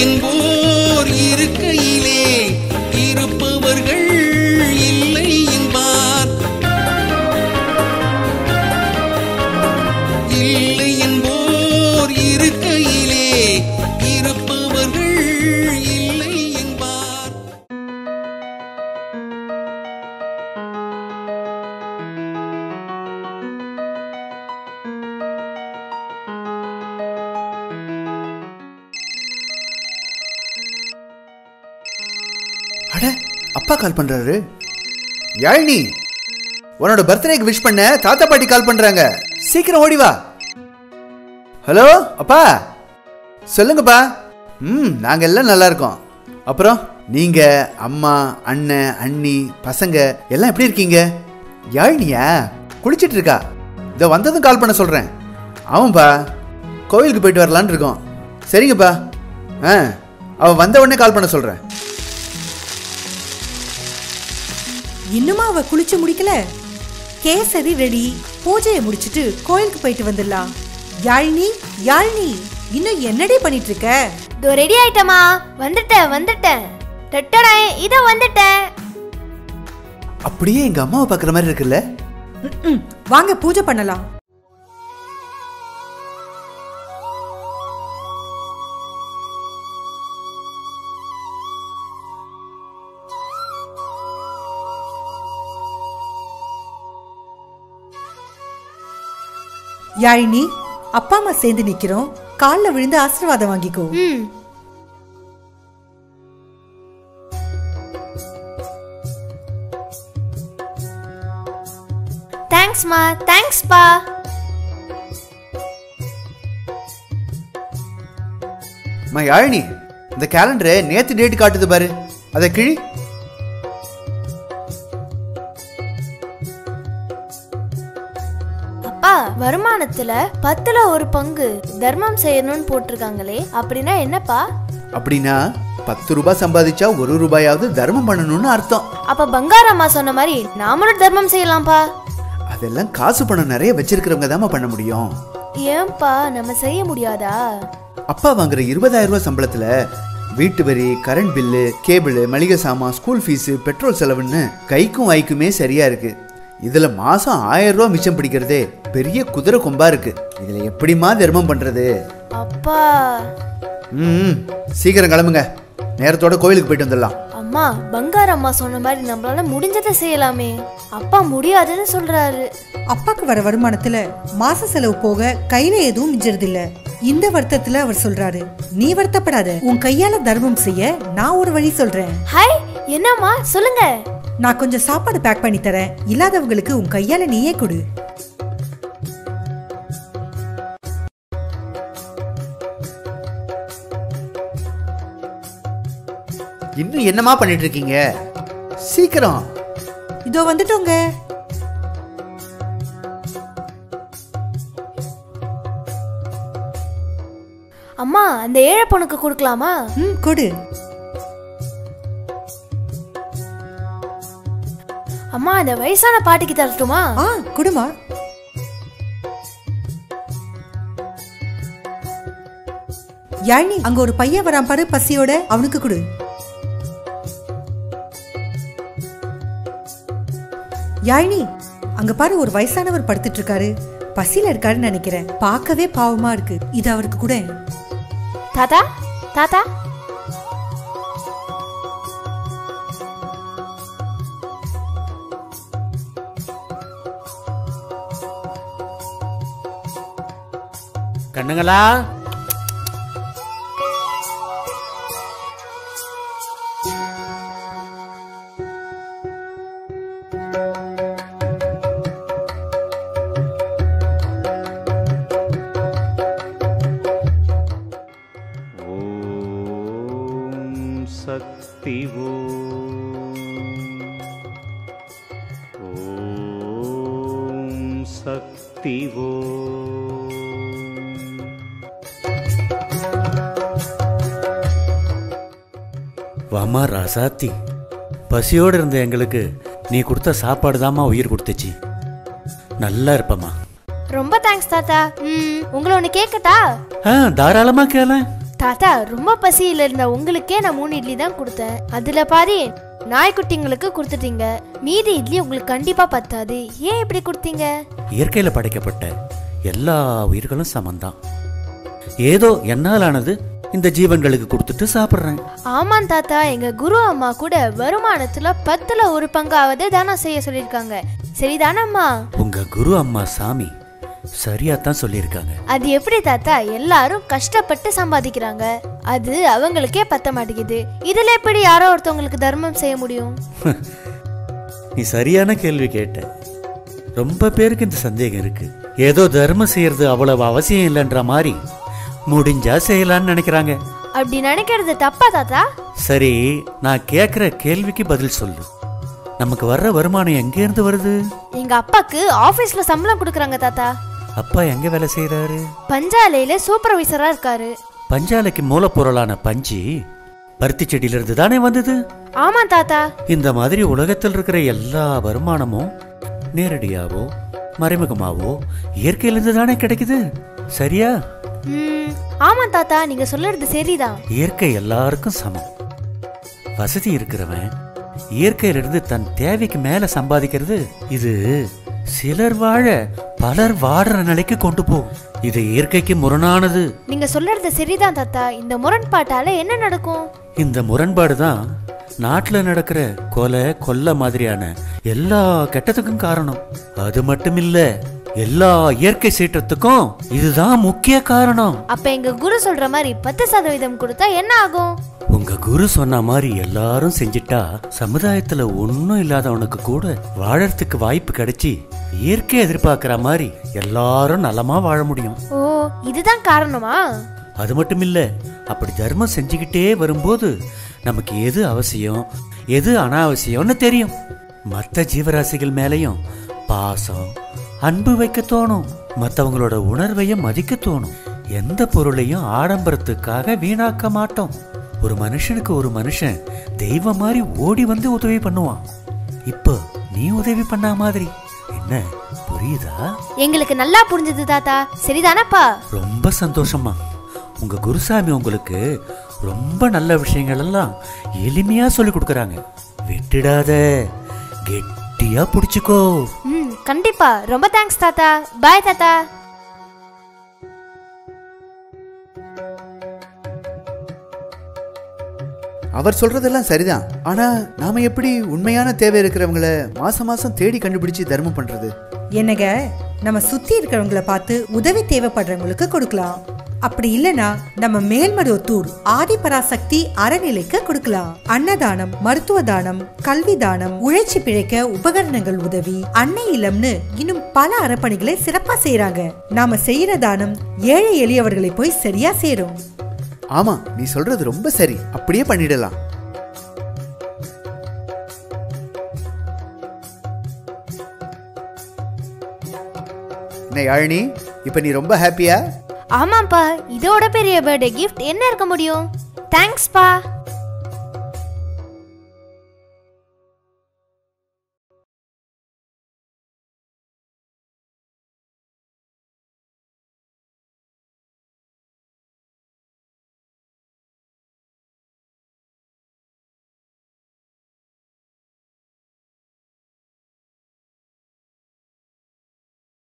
என்போர் இருக்கையிலே இருப்பவர்கள் இல்லை என்பார் இல்லை என்போர் இருக்கையிலே இருப்பவர்கள் இல்லை என்பார் அட அப்பா கால் பண்றாரு யாழினி உன்னோட பர்த்டேக்கு விஷ் பண்ண தாத்தா பாட்டி கால் பண்றாங்க சீக்கிரம் ஓடி வா ஹலோ அப்பா சொல்லுங்கப்பா ம் நாங்க எல்லாம் நல்லா இருக்கோம் அப்புறம் நீங்க அம்மா அண்ணன் அண்ணி பசங்க எல்லாம் எப்படி இருக்கீங்க யாழினியா குளிச்சிட்டு இருக்கா இதை வந்ததும் கால் பண்ண சொல்றேன் ஆமாப்பா கோவிலுக்கு போயிட்டு வரலான்னு இருக்கோம் சரிங்கப்பா ஆ அவ வந்த உடனே கால் பண்ண சொல்றேன் இன்னுமா அவ குளிச்சு முடிக்கல கேசரி ரெடி பூஜையை முடிச்சிட்டு கோயிலுக்கு போயிட்டு வந்துடலாம் யாழினி யாழினி இன்னும் என்னடி பண்ணிட்டு இருக்க இதோ ரெடி ஆயிட்டமா வந்துட்டேன் வந்துட்டேன் டட்டடா இதோ வந்துட்டேன் அப்படியே எங்க அம்மாவை பார்க்குற மாதிரி இருக்குல்ல ம்ம். வாங்க பூஜை பண்ணலாம் யாழினி அப்பா அம்மா சேர்ந்து நிக்கிறோம் கால்ல விழுந்து ஆசீர்வாதம் வாங்கிக்கோ ம் தேங்க்ஸ்மா தேங்க்ஸ்ப்பா அம்மா யாழினி இந்த கேலண்டரை நேத்து டேட் காட்டுது பாரு அதை கிழி அப்பா வருமானத்துல பத்துல ஒரு பங்கு தர்மம் செய்யணும்னு போட்டிருக்காங்களே அப்படின்னா என்னப்பா அப்படின்னா பத்து ரூபாய் சம்பாதிச்சா ஒரு ரூபாயாவது தர்மம் பண்ணணும்னு அர்த்தம் அப்ப பங்காரம்மா சொன்ன மாதிரி நாமளும் தர்மம் செய்யலாம்ப்பா அதெல்லாம் காசு பணம் நிறைய வச்சிருக்கிறவங்க தாம்மா பண்ண முடியும் ஏன்பா நம்ம செய்ய முடியாதா அப்பா வாங்குற இருபதாயிரம் ரூபாய் சம்பளத்துல வீட்டு வரி கரண்ட் பில்லு கேபிள் மளிகை சாமான் ஸ்கூல் ஃபீஸு பெட்ரோல் செலவுன்னு கைக்கும் வாய்க்குமே சரியா இருக்கு இதுல மாசம் ஆயிரம் ரூபாய் மிச்சம் பிடிக்கிறதே பெரிய குதிரை கொம்பா இருக்கு இதுல எப்படிம்மா தர்மம் பண்றது அப்பா ம் சீக்கிரம் கிளம்புங்க நேரத்தோட கோயிலுக்கு போயிட்டு வந்துடலாம் அம்மா பங்கார் அம்மா சொன்ன மாதிரி நம்மளால முடிஞ்சதை செய்யலாமே அப்பா முடியாதுன்னு சொல்றாரு அப்பாக்கு வர வருமானத்துல மாச செலவு போக கையில எதுவும் மிஞ்சறது இல்ல இந்த வருத்தத்துல அவர் சொல்றாரு நீ வருத்தப்படாத உன் கையால தர்மம் செய்ய நான் ஒரு வழி சொல்றேன் ஹாய் என்னம்மா சொல்லுங்க நான் கொஞ்சம் சாப்பாடு பேக் பண்ணி தரேன் இல்லாதவங்களுக்கு உன் கையால நீயே கொடு இன்னும் என்னமா பண்ணிட்டு இருக்கீங்க சீக்கிரம் இதோ வந்துட்டோங்க அம்மா அந்த ஏழை பொண்ணுக்கு கொடுக்கலாமா ம் கொடு அம்மா அந்த வயசான பாட்டிக்கு தரட்டுமா ஆ கொடுமா யாழினி அங்க ஒரு பையன் வரான் பாரு பசியோட அவனுக்கு கொடு யாழினி அங்க பாரு ஒரு வயசானவர் படுத்துட்டு இருக்காரு பசியில இருக்காருன்னு நினைக்கிறேன் பார்க்கவே பாவமா இருக்கு இது அவருக்கு கூட தாத்தா தாத்தா கண்ணுங்களா ॐ शक्ति ॐ शक्ति வாமா ராசாத்தி பசியோடு இருந்த எங்களுக்கு நீ கொடுத்த சாப்பாடு தாம்மா உயிர் கொடுத்துச்சு நல்லா இருப்பம்மா ரொம்ப தேங்க்ஸ் தாத்தா ம் உங்களை ஒன்று கேட்கட்டா ஆ தாராளமா கேள தாத்தா ரொம்ப பசியில இருந்த உங்களுக்கே நான் மூணு இட்லி தான் கொடுத்தேன் அதுல பாதி நாய்க்குட்டிங்களுக்கு கொடுத்துட்டீங்க மீதி இட்லி உங்களுக்கு கண்டிப்பா பத்தாது ஏன் இப்படி கொடுத்தீங்க இயற்கையில் படைக்கப்பட்ட எல்லா உயிர்களும் சமந்தான் ஏதோ என்னால் ஆனது இந்த ஜீவன்களுக்கு கொடுத்துட்டு சாப்பிட்றேன் ஆமாம் தாத்தா எங்க குரு அம்மா கூட வருமானத்துல பத்துல ஒரு பங்காவது தானம் செய்ய சொல்லியிருக்காங்க சரிதானம்மா உங்க குரு அம்மா சாமி சரியா தான் சொல்லியிருக்காங்க அது எப்படி தாத்தா எல்லாரும் கஷ்டப்பட்டு சம்பாதிக்கிறாங்க அது அவங்களுக்கே பத்த மாட்டேங்குது இதுல எப்படி யாரோ ஒருத்தவங்களுக்கு தர்மம் செய்ய முடியும் நீ சரியான கேள்வி கேட்ட ரொம்ப பேருக்கு இந்த சந்தேகம் இருக்கு ஏதோ தர்மம் செய்யறது அவ்வளவு அவசியம் இல்லைன்ற மாதிரி முடிஞ்சா செய்யலாம்னு நினைக்கிறாங்க அப்படி நினைக்கிறது தப்பா தாத்தா சரி நான் கேட்குற கேள்விக்கு பதில் சொல்லு நமக்கு வர்ற வருமானம் எங்கேருந்து வருது எங்க அப்பாக்கு ஆபீஸ்ல சம்பளம் கொடுக்குறாங்க தாத்தா அப்பா எங்க வேலை செய்யறாரு பஞ்சாலையில சூப்பர்வைசரா இருக்காரு பஞ்சாலைக்கு மூலப்பொருளான பஞ்சு பருத்தி செடியில இருந்து தானே வந்தது ஆமா தாத்தா இந்த மாதிரி உலகத்தில் இருக்கிற எல்லா வருமானமும் நேரடியாவோ மறைமுகமாவோ இயற்கையிலிருந்து தானே கிடைக்குது சரியா ம் ஆமா தாத்தா நீங்க சொல்றது சரிதான் இயற்கை எல்லாருக்கும் சமம் வசதி இருக்கிறவன் இயற்கையிலிருந்து தன் தேவைக்கு மேல சம்பாதிக்கிறது இது சிலர் வாழ பலர் வாடுற நிலைக்கு கொண்டு போகும் இது இயற்கைக்கு முரணானது நீங்க சொல்றது சரிதான் தாத்தா இந்த முரண்பாட்டால என்ன நடக்கும் இந்த முரண்பாடு தான் நாட்டில் நடக்கிற கொலை கொல்ல மாதிரியான எல்லா கெட்டதுக்கும் காரணம் அது மட்டும் இல்ல எல்லா இயற்கை சீற்றத்துக்கும் இதுதான் முக்கிய காரணம் அப்ப எங்க குரு சொல்ற மாதிரி பத்து சதவீதம் கொடுத்தா என்ன ஆகும் உங்க குரு சொன்ன மாதிரி எல்லாரும் செஞ்சிட்டா சமுதாயத்துல ஒன்னும் இல்லாதவனுக்கு கூட வாழறதுக்கு வாய்ப்பு கிடைச்சி இயற்கை எதிர்பார்க்கிற மாதிரி எல்லாரும் நலமா வாழ முடியும் ஓ இதுதான் காரணமா அது மட்டும் இல்ல அப்படி தர்மம் செஞ்சுக்கிட்டே வரும்போது நமக்கு எது அவசியம் எது அனாவசியம்னு தெரியும் மற்ற ஜீவராசிகள் மேலையும் பாசம் அன்பு வைக்க தோணும் மற்றவங்களோட உணர்வையும் மதிக்க தோணும் எந்த பொருளையும் ஆடம்பரத்துக்காக வீணாக்க மாட்டோம் ஒரு மனுஷனுக்கு ஒரு மனுஷன் தெய்வம் மாதிரி ஓடி வந்து உதவி பண்ணுவான் இப்போ நீ உதவி பண்ண மாதிரி என்ன புரியுதா எங்களுக்கு நல்லா புரிஞ்சது தாத்தா சரிதானப்பா ரொம்ப சந்தோஷமா உங்க குருசாமி உங்களுக்கு ரொம்ப நல்ல விஷயங்கள் எல்லாம் எளிமையா சொல்லி கொடுக்கறாங்க விட்டுடாத கெட்டியா பிடிச்சுக்கோ ம் கண்டிப்பா ரொம்ப தேங்க்ஸ் தாத்தா பாய் தாத்தா அவர் சொல்றதெல்லாம் சரிதான் ஆனா நாம எப்படி உண்மையான தேவை இருக்கிறவங்கள மாசம் மாசம் தேடி கண்டுபிடிச்சு தர்மம் பண்றது என்னங்க நம்ம சுத்தி இருக்கிறவங்கள பார்த்து உதவி தேவைப்படுறவங்களுக்கு கொடுக்கலாம் அப்படி இல்லனா நம்ம மேல்மருவத்தூர் ஆதிபராசக்தி அறநிலைக்கு கொடுக்கலாம் அன்னதானம் மருத்துவ தானம் கல்வி தானம் உழைச்சி பிழைக்க உபகரணங்கள் உதவி அன்னை இல்லம்னு இன்னும் பல அறப்பணிகளை சிறப்பா செய்றாங்க நாம செய்யற தானம் ஏழை எளியவர்களை போய் சரியா சேரும் ஆமா நீ சொல்றது ரொம்ப சரி அப்படியே பண்ணிடலாம் என்ன யாழினி இப்ப நீ ரொம்ப ஹாப்பியா ஆமாப்பா இதோட பெரிய பர்த்டே கிஃப்ட் என்ன இருக்க முடியும் தேங்க்ஸ்ப்பா